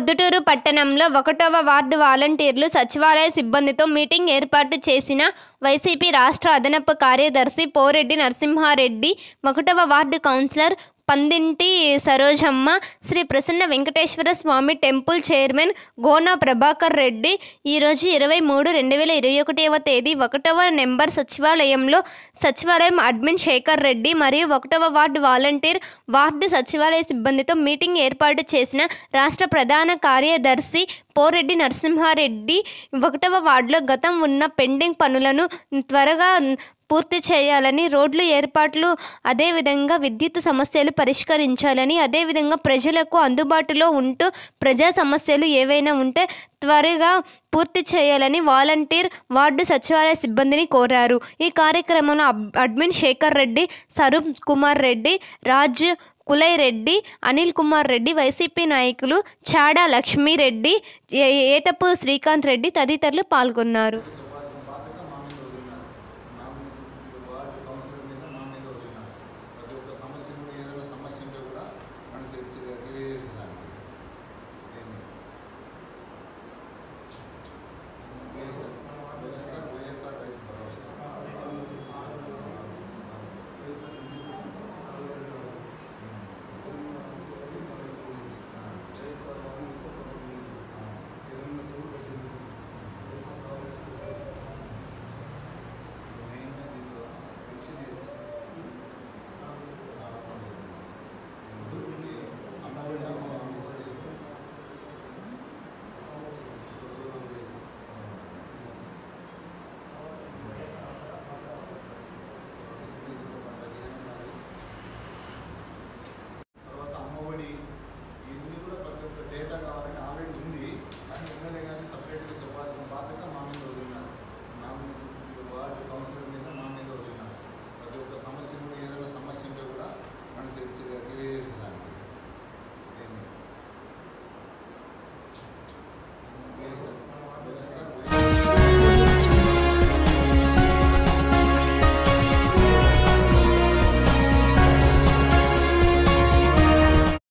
ప్రొద్దుటూరు పట్టణంలో ఒకటవ వార్డు వాలంటీర్లు సచివాలయ సిబ్బందితో మీటింగ్ ఏర్పాటు చేసిన వైసీపీ రాష్ట్ర అదనపు కార్యదర్శి పోరెడ్డి నరసింహారెడ్డి ఒకటవ ward councillor Pandinti Sarojamma Sri Prasanna Venkateswara Swamy temple chairman Gona Prabhakar Reddy ఈరోజు ఇరవై మూడు రెండు వేల ఇరవై ఒకటవ తేదీ ఒకటవ నెంబర్ సచివాలయంలో సచివాలయం అడ్మిన్ శేఖర్ రెడ్డి మరియు ఒకటవ వార్డు వాలంటీర్ వార్డు సచివాలయ సిబ్బందితో మీటింగ్ ఏర్పాటు చేసిన రాష్ట్ర ప్రధాన కార్యదర్శి పోరెడ్డి నరసింహారెడ్డి ఒకటవ వార్డులో గతం ఉన్న పెండింగ్ పనులను త్వరగా పూర్తి చేయాలని రోడ్లు ఏర్పాట్లు అదేవిధంగా విద్యుత్ సమస్యలు పరిష్కరించాలని అదేవిధంగా ప్రజలకు అందుబాటులో ఉంటూ ప్రజా సమస్యలు ఏవైనా ఉంటే త్వరగా పూర్తి చేయాలని వాలంటీర్ వార్డు సచివాలయ సిబ్బందిని కోరారు ఈ కార్యక్రమంలో అబ్- అడ్మిన్ శేఖర్ రెడ్డి సరూప్ కుమార్ రెడ్డి రాజ్ కులై రెడ్డి అనిల్ కుమార్ రెడ్డి వైసీపీ నాయకులు చాడా లక్ష్మీరెడ్డి ఏ- ఏతపు శ్రీకాంత్ రెడ్డి తదితరులు పాల్గొన్నారు